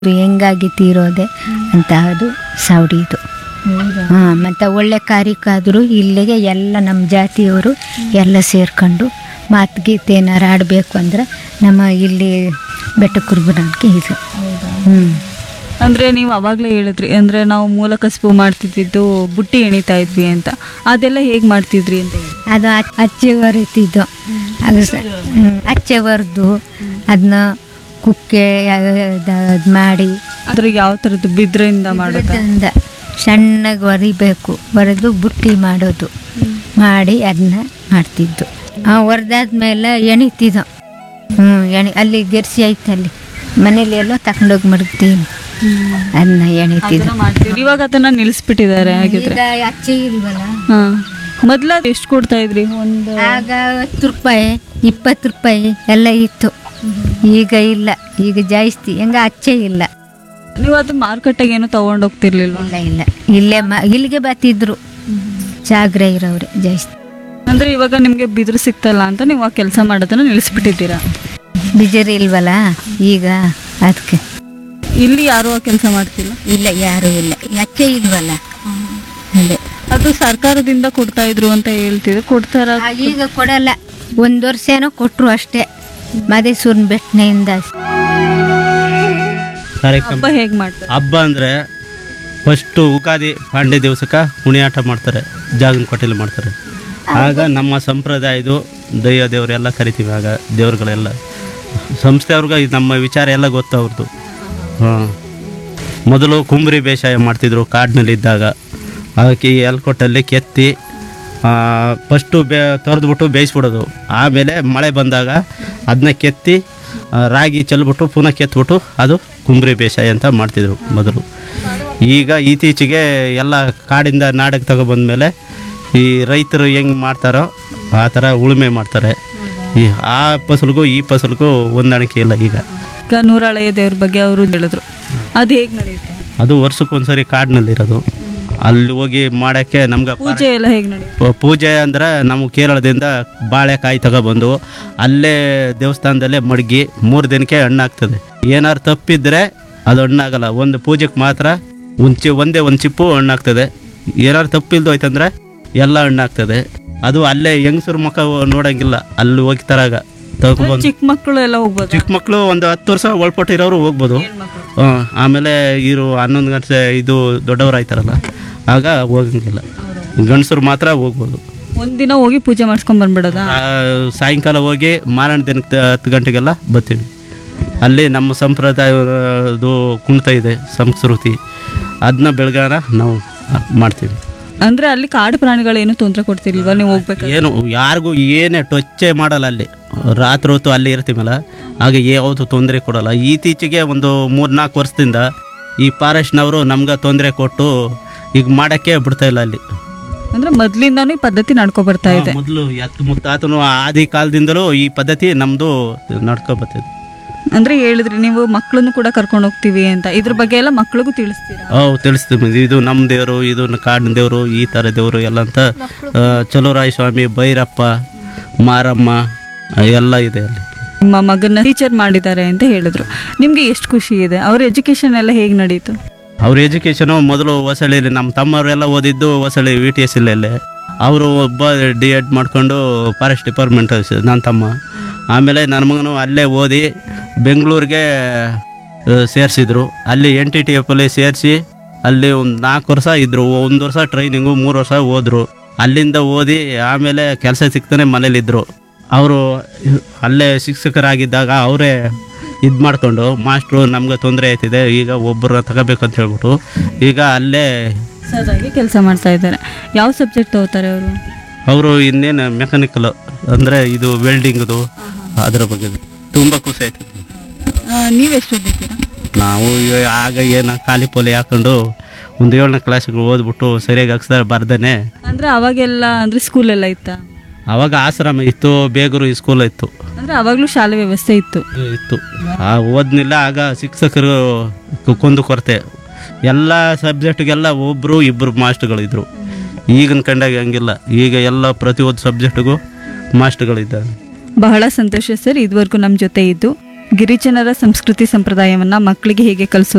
ಇದು ಹೆಂಗಾಗಿ ತೀರೋದೆ ಅಂತ ಅದು ಸಾವಡಿ ಇದು ಹಾಂ ಮತ್ತು ಒಳ್ಳೆ ಕಾರ್ಯಕ್ಕಾದರೂ ಇಲ್ಲಿಗೆ ಎಲ್ಲ ನಮ್ಮ ಜಾತಿಯವರು ಎಲ್ಲ ಸೇರ್ಕೊಂಡು ಮಾತು ಗೀತೆ ಏನಾರು ಆಡಬೇಕು ಅಂದ್ರೆ ನಮ್ಮ ಇಲ್ಲಿ ಬೆಟ್ಟ ಕುರುಬನಕ್ಕೆ ಇದು ಹ್ಞೂ ಅಂದ್ರೆ ನೀವು ಅವಾಗಲೇ ಹೇಳಿದ್ರಿ ಅಂದ್ರೆ ನಾವು ಮೂಲ ಕಸುಬು ಮಾಡ್ತಿದ್ದಿದ್ದು ಬುಟ್ಟಿ ಎಣಿತಾ ಇದ್ವಿ ಅಂತ ಅದೆಲ್ಲ ಹೇಗೆ ಮಾಡ್ತಿದ್ರಿ ಅಂತ ಹೇಳಿ ಅದು ಅಚ್- ಅಚ್ಚೆ ಹೊರಿತಿದ್ದು ಅದು ಸ ಹ್ಮ್, ಅಚ್ಚೆ ಹೊರ್ದು ಅದನ್ನ ಕುಕ್ಕೆ ಅದು ಮಾಡಿ ಅದ್ರ ಯಾವ ಥರದ್ದು ಬಿದ್ರಿಂದ ಮಾಡೋದು ಅದರಿಂದ ಸಣ್ಣಗೆ ಹೊರಿಬೇಕು ಹೊರೆದು ಬುಟ್ಟಿ ಮಾಡೋದು ಮಾಡಿ ಅದನ್ನ ಮಾಡ್ತಿದ್ದು ಆ ಹೊರ್ದಾದ್ಮೇಲೆ ಎಣಿತಿದ್ದು ಹ್ಞೂ ಎಣಿ ಅಲ್ಲಿ ಗೆರ್ಸಿ ಐತೆ ಅಲ್ಲಿ ಮನೇಲಿ ಎಲ್ಲೋ ತಗೊಂಡೋಗಿ ಮಡಗ್ತೀನಿ ಅದನ್ನ ಎಣಿತಿದ್ದು ಅದನ್ನ ಮಾಡ್ತಿದ್ರಿ ಇವಾಗ ಅದನ್ನ ನಿಲ್ಲಿಸ್ಬಿಟ್ಟಿದ್ದಾರೆ ಹಾಗಿದ್ರೆ ಈಗ ಅಚ್ಚೆ ಇಲ್ವಲ್ಲ ಹಾ ಮೊದ್ಲ ಎಷ್ಟು ಕೊಡ್ತಾ ಇದ್ರಿ ಒಂದು ಆಗ ಹತ್ತು ರೂಪಾಯಿ ಇಪ್ಪತ್ತು ರೂಪಾಯಿ ಎಲ್ಲ ಇತ್ತು ಈಗ ಇಲ್ಲ ಈಗ ಜಾಸ್ತಿ ಹೆಂಗ ಅಚ್ಚೆ ಇಲ್ಲ ನೀವು ಅದು ಮಾರುಕಟ್ಟೆಗೆ ಏನು ತಗೊಂಡ್ ಹೋಗ್ತಿರ್ಲಿಲ್ವ ಇಲ್ಲ ಇಲ್ಲ ಇಲ್ಲೇ ಮ ಇಲ್ಲಿಗೆ ಬರ್ತಿದ್ರು ಜಾಗ್ರೆ ಇರೋವ್ರೆ ಜಾಸ್ತಿ ಅಂದ್ರೆ ಇವಾಗ ನಿಮ್ಗೆ ಬಿದಿರು ಸಿಗ್ತಲ್ಲ ಅಂತ ನೀವು ಆ ಕೆಲಸ ಮಾಡೋದನ್ನ ನಿಲ್ಲಿಸ್ಬಿಟ್ಟಿದ್ದೀರಾ ಬಿಜರಿ ಇಲ್ವಲ್ಲ ಈಗ ಅದಕ್ಕೆ ಇಲ್ಲಿ ಯಾರು ಆ ಕೆಲಸ ಮಾಡ್ತಿಲ್ಲ ಇಲ್ಲ ಯಾರು ಇಲ್ಲ ಅಚ್ಚೆ ಇಲ್ವಲ್ಲ ಅದೇ ಅದು ಸರ್ಕಾರದಿಂದ ಕೊಡ್ತಾ ಇದ್ರು ಅಂತ ಹೇಳ್ತಿದ್ರು ಕೊಡ್ತಾರ ಆ, ಈಗ ಕೊಡಲ್ಲ ಒಂದು ವರ್ಷ ಏನೋ ಕೊಟ್ರು ಅಷ್ಟೇ ಮದೇಸೂರಿನ ಬೆಟ್ಟನೆಯಿಂದ ಕಾರ್ಯಕ್ರಮ ಹಬ್ಬ ಹೇಗ್ ಮಾಡ್ತಾರೆ ಹಬ್ಬ ಅಂದರೆ ಫಸ್ಟು ಉಗಾದಿ ಪಾಂಡೆ ದಿವಸಕ್ಕೆ ಕುಣಿಯಾಟ ಮಾಡ್ತಾರೆ ಜಾಗನ ಕೊಟ್ಟೆಲಿ ಮಾಡ್ತಾರೆ ಆಗ ನಮ್ಮ ಸಂಪ್ರದಾಯದು ದೈವ ದೇವರೆಲ್ಲ ಕರಿತೀವಿ ಆಗ ದೇವ್ರುಗಳೆಲ್ಲ ಸಂಸ್ಥೆಯವ್ರಿಗೆ ಇದು ನಮ್ಮ ವಿಚಾರ ಎಲ್ಲ ಗೊತ್ತು ಅವ್ರದ್ದು ಹಾಂ ಮೊದಲು ಕುಂಬ್ರಿ ಬೇಸಾಯ ಮಾಡ್ತಿದ್ರು ಕಾಡಿನಲ್ಲಿದ್ದಾಗ ಅದಕ್ಕೆ ಈ ಎಲ್ಕೊಟ್ಟಲ್ಲಿ ಕೆತ್ತಿ ಫಸ್ಟು ಬೇ ತೊರೆದ್ಬಿಟ್ಟು ಬೇಯಿಸ್ಬಿಡೋದು ಆಮೇಲೆ ಮಳೆ ಬಂದಾಗ ಅದನ್ನ ಕೆತ್ತಿ ಆ, ರಾಗಿ ಚೆಲ್ಬಿಟ್ಟು ಪುನಃ ಕೆತ್ಬಿಟ್ಟು ಅದು ಕುಂಬ್ರಿ ಬೇಸಾಯ ಅಂತ ಮಾಡ್ತಿದ್ರು ಮೊದಲು ಈಗ ಇತ್ತೀಚೆಗೆ ಎಲ್ಲ ಕಾಡಿಂದ ನಾಡಕ್ಕೆ ತಗೊಬಂದ್ಮೇಲೆ ಈ ರೈತರು ಹೆಂಗೆ ಮಾಡ್ತಾರೋ ಆ ಥರ ಉಳುಮೆ ಮಾಡ್ತಾರೆ ಈ ಆ ಫಸಲಿಗೂ ಈ ಫಸಲಿಗೂ ಹೊಂದಾಣಿಕೆ ಇಲ್ಲ ಈಗ ಈಗ ನೂರಾಳೆಯ ದೇವ್ರ ಬಗ್ಗೆ ಅವರು ಹೇಳಿದ್ರು ಅದು ಹೇಗ್ ನಡೆಯುತ್ತೆ ಅದು ವರ್ಷಕ್ಕೊಂದ್ಸರಿ ಕಾಡಿನಲ್ಲಿರೋದು ಅಲ್ಲಿ ಹೋಗಿ ಮಾಡೋಕ್ಕೆ ನಮ್ಗೆ ಪೂಜೆ ಎಲ್ಲ ಹೇಗ್ ನಡೆಯುತ್ತೆ ಪ- ಪೂಜೆ ಅಂದ್ರೆ ನಾವು ಕೇರಳದಿಂದ ಬಾಳೆಕಾಯಿ ತಗೊಬಂದು ಅಲ್ಲೇ ದೇವಸ್ಥಾನದಲ್ಲೇ ಮಡಗಿ ಮೂರು ದಿನಕ್ಕೆ ಹಣ್ಣಾಗ್ತದೆ ಏನಾರು ತಪ್ಪಿದ್ರೆ ಅದು ಹಣ್ಣಾಗಲ್ಲ ಒಂದು ಪೂಜೆಗೆ ಮಾತ್ರ ಒಂದು ಚಿ ಒಂದೇ ಒಂದು ಚಿಪ್ಪು ಹಣ್ಣಾಗ್ತದೆ ಏನಾರು ತಪ್ಪಿಲ್ದು ಹೋಯ್ತಂದ್ರೆ ಎಲ್ಲ ಹಣ್ಣಾಗ್ತದೆ ಅದು ಅಲ್ಲೇ ಹೆಂಗಸ್ರ ಮುಖ ನೋಡಂಗಿಲ್ಲ ಅಲ್ಲಿ ಹೋಗಿ ತರಾಗ ತಗೊಬಂದು ಚಿಕ್ಕ ಮಕ್ಕಳು ಎಲ್ಲ ಹೋಗ್ಬೋದು ಚಿಕ್ಕ ಮಕ್ಕಳು ಒಂದು ಹತ್ತು ವರ್ಷ ಒಳಪಟ್ಟಿರೋರು ಹೋಗ್ಬೋದು ಹ್ಮ್. ಆಮೇಲೆ ಇರು ಹನ್ನೊಂದು ಗಂಟೆ ಇದು ದೊಡ್ಡವ್ರು ಆಯ್ತಾರಲ್ಲ ಆಗ ಹೋಗಂಗಿಲ್ಲ ಗಂಡಸರು ಮಾತ್ರ ಹೋಗ್ಬೋದು ಒಂದಿನ ಹೋಗಿ ಪೂಜೆ ಮಾಡ್ಸ್ಕೊಂಡ್ ಬಂದ್ಬಿಡೋದಾ ಆ, ಸಾಯಂಕಾಲ ಹೋಗಿ ಮಾರಣ ದಿನಕ್ಕೆ ಹತ್ತು ಗಂಟೆಗೆಲ್ಲ ಬರ್ತೀವಿ ಅಲ್ಲಿ ನಮ್ಮ ಸಂಪ್ರದಾಯದು ಕುಣಿತ ಇದೆ ಸಂಸ್ಕೃತಿ ಅದನ್ನ ಬೆಳಗಾನ ನಾವು ಮಾಡ್ತೀವಿ ಅಂದ್ರೆ ಅಲ್ಲಿ ಕಾಡು ಪ್ರಾಣಿಗಳೇನು ತೊಂದರೆ ಕೊಡ್ತಿರ್ಲಿಲ್ವಾ ನೀವು ಹೋಗ್ಬೇಕು ಏನು ಯಾರಿಗೂ ಏನೇ ಟೊಚ್ಚೆ ಮಾಡಲ್ಲ ಅಲ್ಲಿ ರಾತ್ರಿ ಹೊತ್ತು ಅಲ್ಲಿ ಇರ್ತೀವಲ್ಲ ಆಗ ಯಾವುದು ತೊಂದರೆ ಕೊಡಲ್ಲ ಇತ್ತೀಚೆಗೆ ಒಂದು ಮೂರು ನಾಲ್ಕು ವರ್ಷದಿಂದ ಈ ಫಾರೆಸ್ಟ್ನವರು ನಮ್ಗೆ ತೊಂದರೆ ಕೊಟ್ಟು ಈಗ ಮಾಡೋಕ್ಕೆ ಬಿಡ್ತಾ ಇಲ್ಲ ಅಲ್ಲಿ ಅಂದ್ರೆ ಮೊದ್ಲಿಂದಾನು ಈ ಪದ್ಧತಿ ನಡ್ಕೊ ಬರ್ತಾ ಇದೆ ಮೊದಲು ಎತ್ತು ಮುತ್ತಾತನು ಆದಿ ಕಾಲದಿಂದಲೂ ಈ ಪದ್ಧತಿ ನಮ್ಮದು ನಡ್ಕೊ ಬರ್ತಿದೆ ಅಂದ್ರೆ ಹೇಳಿದ್ರಿ ನೀವು ಮಕ್ಕಳನ್ನು ಕೂಡ ಕರ್ಕೊಂಡು ಹೋಗ್ತೀವಿ ಅಂತ ಇದ್ರ ಬಗ್ಗೆ ಎಲ್ಲ ಮಕ್ಳಿಗೂ ತಿಳಿಸ್ತೀರಾ ಅವು ತಿಳಿಸ್ತೀವಿ ಇದು ನಮ್ಮ ದೇವರು ಇದು ಕಾಡಿನ ದೇವರು ಈ ಥರ ದೇವರು ಎಲ್ಲ ಅಂತ ಆ, ಚಲುವರಾಯ ಸ್ವಾಮಿ ಭೈರಪ್ಪ ಮಾರಮ್ಮ ಆ, ಎಲ್ಲ ಇದೆ ಅಲ್ಲಿ ನಿಮ್ಮ ಮಗನ ಟೀಚರ್ ಮಾಡಿದ್ದಾರೆ ಅಂತ ಹೇಳಿದ್ರು ನಿಮ್ಗೆ ಎಷ್ಟು ಖುಷಿ ಇದೆ ಅವ್ರ ಎಜುಕೇಶನ್ ಎಲ್ಲ ಹೇಗ್ ನಡೀತು ಅವ್ರ ಎಜುಕೇಷನು ಮೊದಲು ಹೊಸಳ್ಳಿಲಿ ನಮ್ಮ ತಮ್ಮವರೆಲ್ಲ ಓದಿದ್ದು ಹೊಸಳ್ಳಿ ವಿ ಟಿ ಎಸ್ ಇಲ್ಲೇ ಅವರು ಒಬ್ಬ ಡಿ ಎಡ್ ಮಾಡ್ಕೊಂಡು ಫಾರೆಸ್ಟ್ ಡಿಪಾರ್ಟ್ಮೆಂಟ್ ನನ್ನ ತಮ್ಮ ಆಮೇಲೆ ನನ್ನ ಮಗನು ಅಲ್ಲೇ ಓದಿ ಬೆಂಗಳೂರಿಗೆ ಸೇರಿಸಿದ್ರು ಅಲ್ಲಿ ಎನ್ ಟಿ ಟಿ ಎಫಲ್ಲಿ ಸೇರಿಸಿ ಅಲ್ಲಿ ಒಂದು ನಾಲ್ಕು ವರ್ಷ ಇದ್ದರು ಒಂದು ವರ್ಷ ಟ್ರೈನಿಂಗು ಮೂರು ವರ್ಷ ಹೋದರು ಅಲ್ಲಿಂದ ಓದಿ ಆಮೇಲೆ ಕೆಲಸ ಸಿಗ್ತಾನೆ ಮನೇಲಿದ್ದರು ಅವರು ಅಲ್ಲೇ ಶಿಕ್ಷಕರಾಗಿದ್ದಾಗ ಅವರೇ ಇದು ಮಾಡ್ಕೊಂಡು ಮಾಸ್ಟ್ರು ನಮ್ಗೆ ತೊಂದರೆ ಆಯ್ತಿದೆ ಈಗ ಒಬ್ಬರನ್ನ ತಗೋಬೇಕು ಅಂತ ಹೇಳ್ಬಿಟ್ಟು ಈಗ ಅಲ್ಲೇ ಸದಾಗಿ ಕೆಲಸ ಮಾಡ್ತಾ ಇದ್ದಾರೆ ಯಾವ ಸಬ್ಜೆಕ್ಟ್ ತಗೋತಾರೆ ಅವರು ಅವರು ಇನ್ನೇನು ಮೆಕ್ಯಾನಿಕಲ್ ಅಂದರೆ ಇದು ವೆಲ್ಡಿಂಗ್ದು ಅದರ ಬಗ್ಗೆ ತುಂಬ ಖುಷಿ ಆಯ್ತು ನೀವೆಷ್ಟು ಓದಿದ್ದೀರಾ ನಾವು ಇವ- ಆಗ ಏನು ಖಾಲಿ ಪೋಲಿ ಹಾಕೊಂಡು ಒಂದು ಏಳನೇ ಕ್ಲಾಸಿಗೆ ಓದ್ಬಿಟ್ಟು ಸರಿಯಾಗಿ ಅಕ್ಷರ ಬರ್ದೇನೆ ಅಂದ್ರೆ ಅವಾಗೆಲ್ಲ ಅಂದ್ರೆ ಸ್ಕೂಲ್ ಎಲ್ಲ ಇತ್ತಾ ಆವಾಗ ಆಶ್ರಮ ಇತ್ತು ಬೇಗೂರು ಸ್ಕೂಲ್ ಇತ್ತು ಅಂದ್ರೆ ಅವಾಗ್ಲೂ ಶಾಲೆ ವ್ಯವಸ್ಥೆ ಇತ್ತು ಇತ್ತು ಆ ಓದ್ನಿಲ್ಲ ಆಗ ಶಿಕ್ಷಕರು ಕು- ಕುಂದು ಕೊರತೆ ಎಲ್ಲ ಸಬ್ಜೆಕ್ಟ್ಗೆಲ್ಲ ಒಬ್ಬರು ಇಬ್ಬರು ಮಾಸ್ಟ್ರುಗಳಿದ್ರು ಈಗಿನ ಕಂಡಾಗ ಹಂಗಿಲ್ಲ ಈಗ ಎಲ್ಲ ಪ್ರತಿಯೊಂದು ಸಬ್ಜೆಕ್ಟಿಗೂ ಮಾಸ್ಟ್ರುಗಳಿದ್ದಾರೆ ಬಹಳ ಸಂತೋಷ ಸರ್ ಇದುವರೆಗೂ ನಮ್ಮ ಜೊತೆ ಇದ್ದು ಗಿರಿಜನರ ಸಂಸ್ಕೃತಿ ಸಂಪ್ರದಾಯವನ್ನ ಮಕ್ಕಳಿಗೆ ಹೇಗೆ ಕಲಿಸೋದು